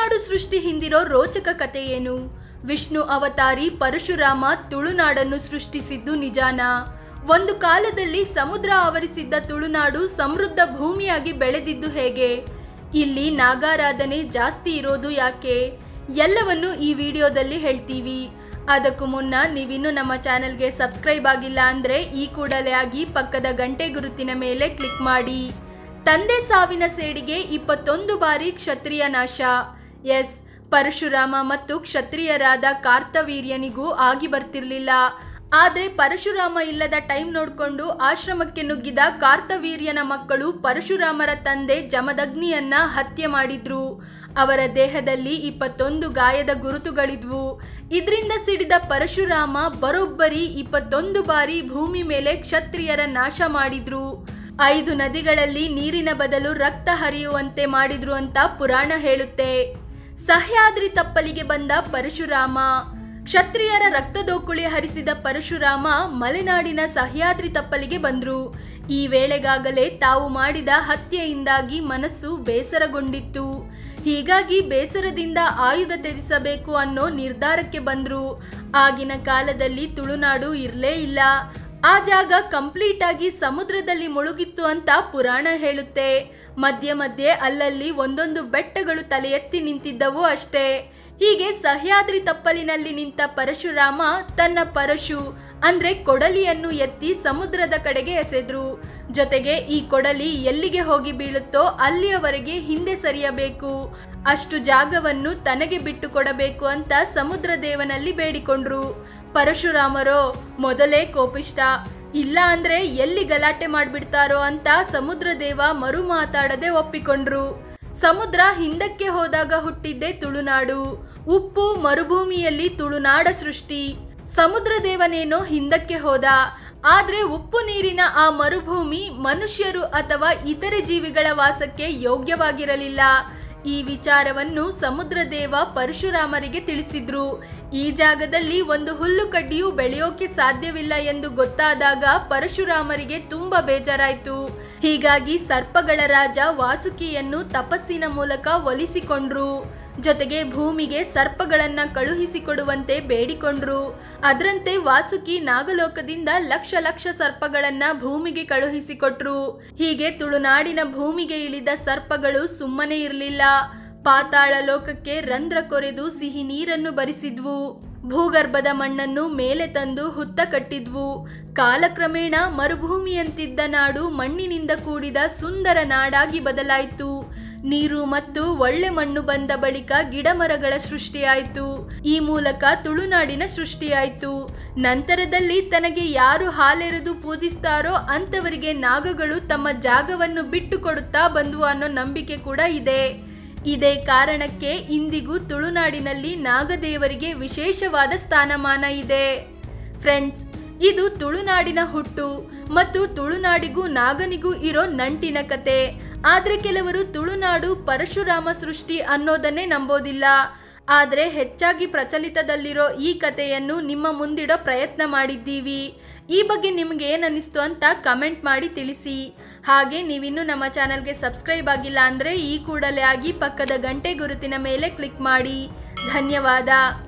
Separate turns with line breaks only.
ತುಳುನಾಡು ಸೃಷ್ಟಿ ಹಿಂದಿರೋ ರೋಚಕ ಕತೆ ಏನು ವಿಷ್ಣು ಅವತಾರಿ ಪರಶುರಾಮ ತುಳುನಾಡನ್ನು ಸೃಷ್ಟಿಸಿದ್ದು ನಿಜಾನ ಒಂದು ಕಾಲದಲ್ಲಿ ಸಮುದ್ರ ಆವರಿಸಿದ್ದ ತುಳುನಾಡು ಸಮೃದ್ಧ ಭೂಮಿಯಾಗಿ ಬೆಳೆದಿದ್ದು ಹೇಗೆ ಇಲ್ಲಿ ನಾಗಾರಾಧನೆ ಜಾಸ್ತಿ ಇರೋದು ಯಾಕೆ ಎಲ್ಲವನ್ನು ಈ ವಿಡಿಯೋದಲ್ಲಿ ಹೇಳ್ತೀವಿ ಅದಕ್ಕೂ ಮುನ್ನ ನೀವಿನ್ನೂ ನಮ್ಮ ಚಾನೆಲ್ಗೆ ಸಬ್ಸ್ಕ್ರೈಬ್ ಆಗಿಲ್ಲ ಅಂದರೆ ಈ ಕೂಡಲೇ ಆಗಿ ಪಕ್ಕದ ಗಂಟೆ ಗುರುತಿನ ಮೇಲೆ ಕ್ಲಿಕ್ ಮಾಡಿ ತಂದೆ ಸಾವಿನ ಸೇಡಿಗೆ ಇಪ್ಪತ್ತೊಂದು ಬಾರಿ ಕ್ಷತ್ರಿಯ ನಾಶ ಎಸ್ ಪರಶುರಾಮ ಮತ್ತು ಕ್ಷತ್ರಿಯರಾದ ಕಾರ್ತವೀರ್ಯನಿಗೂ ಆಗಿ ಬರ್ತಿರ್ಲಿಲ್ಲ ಆದ್ರೆ ಪರಶುರಾಮ ಇಲ್ಲದ ಟೈಮ್ ನೋಡ್ಕೊಂಡು ಆಶ್ರಮಕ್ಕೆ ನುಗ್ಗಿದ ಕಾರ್ತವೀರ್ಯನ ಮಕ್ಕಳು ಪರಶುರಾಮರ ತಂದೆ ಜಮದಗ್ನಿಯನ್ನ ಹತ್ಯೆ ಮಾಡಿದ್ರು ಅವರ ದೇಹದಲ್ಲಿ ಇಪ್ಪತ್ತೊಂದು ಗಾಯದ ಗುರುತುಗಳಿದ್ವು ಇದರಿಂದ ಸಿಡಿದ ಪರಶುರಾಮ ಬರೋಬ್ಬರಿ ಇಪ್ಪತ್ತೊಂದು ಬಾರಿ ಭೂಮಿ ಮೇಲೆ ಕ್ಷತ್ರಿಯರ ನಾಶ ಮಾಡಿದ್ರು ಐದು ನದಿಗಳಲ್ಲಿ ನೀರಿನ ಬದಲು ರಕ್ತ ಹರಿಯುವಂತೆ ಮಾಡಿದ್ರು ಅಂತ ಪುರಾಣ ಹೇಳುತ್ತೆ ಸಹ್ಯಾದ್ರಿ ತಪ್ಪಲಿಗೆ ಬಂದ ಪರಶುರಾಮ ಕ್ಷತ್ರಿಯರ ರಕ್ತದೋಕುಳಿ ಹರಿಸಿದ ಪರಶುರಾಮ ಮಲೆನಾಡಿನ ಸಹ್ಯಾದ್ರಿ ತಪ್ಪಲಿಗೆ ಬಂದ್ರು ಈ ವೇಳೆಗಾಗಲೇ ತಾವು ಮಾಡಿದ ಹತ್ಯೆಯಿಂದಾಗಿ ಮನಸ್ಸು ಬೇಸರಗೊಂಡಿತ್ತು ಹೀಗಾಗಿ ಬೇಸರದಿಂದ ಆಯುಧ ತ್ಯಜಿಸಬೇಕು ಅನ್ನೋ ನಿರ್ಧಾರಕ್ಕೆ ಬಂದ್ರು ಆಗಿನ ಕಾಲದಲ್ಲಿ ತುಳುನಾಡು ಇರಲೇ ಇಲ್ಲ ಆ ಜಾಗ ಕಂಪ್ಲೀಟ್ ಆಗಿ ಸಮುದ್ರದಲ್ಲಿ ಮುಳುಗಿತ್ತು ಅಂತ ಪುರಾಣ ಹೇಳುತ್ತೆ ಮಧ್ಯೆ ಮಧ್ಯೆ ಅಲ್ಲಲ್ಲಿ ಒಂದೊಂದು ಬೆಟ್ಟಗಳು ತಲೆ ಎತ್ತಿ ನಿಂತಿದ್ದವು ಅಷ್ಟೇ ಹೀಗೆ ಸಹ್ಯಾದ್ರಿ ತಪ್ಪಲಿನಲ್ಲಿ ನಿಂತ ಪರಶುರಾಮ ತನ್ನ ಪರಶು ಅಂದ್ರೆ ಕೊಡಲಿಯನ್ನು ಎತ್ತಿ ಸಮುದ್ರದ ಕಡೆಗೆ ಎಸೆದ್ರು ಜೊತೆಗೆ ಈ ಕೊಡಲಿ ಎಲ್ಲಿಗೆ ಹೋಗಿ ಬೀಳುತ್ತೋ ಅಲ್ಲಿಯವರೆಗೆ ಹಿಂದೆ ಸರಿಯಬೇಕು ಅಷ್ಟು ಜಾಗವನ್ನು ತನಗೆ ಬಿಟ್ಟು ಕೊಡಬೇಕು ಅಂತ ಸಮುದ್ರ ದೇವನಲ್ಲಿ ಬೇಡಿಕೊಂಡ್ರು ಪರಶುರಾಮರೋ ಮೊದಲೇ ಕೋಪಿಷ್ಟ ಇಲ್ಲ ಅಂದ್ರೆ ಎಲ್ಲಿ ಗಲಾಟೆ ಮಾಡ್ಬಿಡ್ತಾರೋ ಅಂತ ಸಮುದ್ರ ದೇವ ಮರು ಮಾತಾಡದೆ ಒಪ್ಪಿಕೊಂಡ್ರು ಸಮುದ್ರ ಹಿಂದಕ್ಕೆ ಹೋದಾಗ ಹುಟ್ಟಿದ್ದೇ ತುಳುನಾಡು ಉಪ್ಪು ಮರುಭೂಮಿಯಲ್ಲಿ ತುಳುನಾಡ ಸೃಷ್ಟಿ ಸಮುದ್ರ ದೇವನೇನೋ ಹಿಂದಕ್ಕೆ ಹೋದ ಆದ್ರೆ ಉಪ್ಪು ನೀರಿನ ಆ ಮರುಭೂಮಿ ಮನುಷ್ಯರು ಅಥವಾ ಇತರೆ ಜೀವಿಗಳ ವಾಸಕ್ಕೆ ಯೋಗ್ಯವಾಗಿರಲಿಲ್ಲ ಈ ವಿಚಾರವನ್ನು ಸಮುದ್ರ ದೇವ ಪರಶುರಾಮರಿಗೆ ತಿಳಿಸಿದ್ರು ಈ ಜಾಗದಲ್ಲಿ ಒಂದು ಹುಲ್ಲು ಕಡ್ಡಿಯೂ ಬೆಳೆಯೋಕೆ ಸಾಧ್ಯವಿಲ್ಲ ಎಂದು ಗೊತ್ತಾದಾಗ ಪರಶುರಾಮರಿಗೆ ತುಂಬಾ ಬೇಜಾರಾಯ್ತು ಹೀಗಾಗಿ ಸರ್ಪಗಳ ರಾಜ ವಾಸುಕಿಯನ್ನು ತಪಸ್ಸಿನ ಮೂಲಕ ಒಲಿಸಿಕೊಂಡ್ರು ಜೊತೆಗೆ ಭೂಮಿಗೆ ಸರ್ಪಗಳನ್ನ ಕಳುಹಿಸಿಕೊಡುವಂತೆ ಬೇಡಿಕೊಂಡ್ರು ಅದರಂತೆ ವಾಸುಕಿ ನಾಗಲೋಕದಿಂದ ಲಕ್ಷ ಲಕ್ಷ ಸರ್ಪಗಳನ್ನ ಭೂಮಿಗೆ ಕಳುಹಿಸಿಕೊಟ್ರು ಹೀಗೆ ತುಳುನಾಡಿನ ಭೂಮಿಗೆ ಇಳಿದ ಸರ್ಪಗಳು ಸುಮ್ಮನೆ ಇರಲಿಲ್ಲ ಪಾತಾಳ ಲೋಕಕ್ಕೆ ರಂಧ್ರ ಕೊರೆದು ಸಿಹಿ ನೀರನ್ನು ಬರಿಸಿದ್ವು ಭೂಗರ್ಭದ ಮಣ್ಣನ್ನು ಮೇಲೆ ತಂದು ಹುತ್ತ ಕಟ್ಟಿದ್ವು ಕಾಲಕ್ರಮೇಣ ಮರುಭೂಮಿಯಂತಿದ್ದ ನಾಡು ಮಣ್ಣಿನಿಂದ ಕೂಡಿದ ಸುಂದರ ನಾಡಾಗಿ ಬದಲಾಯಿತು ನೀರು ಮತ್ತು ಒಳ್ಳೆ ಮಣ್ಣು ಬಂದ ಬಳಿಕ ಗಿಡಮರಗಳ ಸೃಷ್ಟಿಯಾಯಿತು ಈ ಮೂಲಕ ತುಳುನಾಡಿನ ಸೃಷ್ಟಿಯಾಯಿತು ನಂತರದಲ್ಲಿ ತನಗೆ ಯಾರು ಹಾಲೆರೆದು ಪೂಜಿಸ್ತಾರೋ ಅಂತವರಿಗೆ ನಾಗಗಳು ತಮ್ಮ ಜಾಗವನ್ನು ಬಿಟ್ಟು ಕೊಡುತ್ತಾ ಬಂದ್ವು ಅನ್ನೋ ನಂಬಿಕೆ ಕೂಡ ಇದೆ ಇದೇ ಕಾರಣಕ್ಕೆ ಇಂದಿಗೂ ತುಳುನಾಡಿನಲ್ಲಿ ನಾಗದೇವರಿಗೆ ವಿಶೇಷವಾದ ಸ್ಥಾನಮಾನ ಇದೆ ಫ್ರೆಂಡ್ಸ್ ಇದು ತುಳುನಾಡಿನ ಹುಟ್ಟು ಮತ್ತು ತುಳುನಾಡಿಗೂ ನಾಗನಿಗೂ ಇರೋ ನಂಟಿನ ಕತೆ ಆದ್ರೆ ಕೆಲವರು ತುಳುನಾಡು ಪರಶುರಾಮ ಸೃಷ್ಟಿ ಅನ್ನೋದನ್ನೇ ನಂಬೋದಿಲ್ಲ ಆದರೆ ಹೆಚ್ಚಾಗಿ ಪ್ರಚಲಿತದಲ್ಲಿರೋ ಈ ಕಥೆಯನ್ನು ನಿಮ್ಮ ಮುಂದಿಡೋ ಪ್ರಯತ್ನ ಮಾಡಿದ್ದೀವಿ ಈ ಬಗ್ಗೆ ನಿಮ್ಗೆ ಏನನ್ನಿಸ್ತು ಅಂತ ಕಮೆಂಟ್ ಮಾಡಿ ತಿಳಿಸಿ ಹಾಗೆ ನೀವಿನ್ನೂ ನಮ್ಮ ಚಾನಲ್ಗೆ ಸಬ್ಸ್ಕ್ರೈಬ್ ಆಗಿಲ್ಲ ಅಂದರೆ ಈ ಕೂಡಲೇ ಆಗಿ ಪಕ್ಕದ ಗಂಟೆ ಗುರುತಿನ ಮೇಲೆ ಕ್ಲಿಕ್ ಮಾಡಿ ಧನ್ಯವಾದ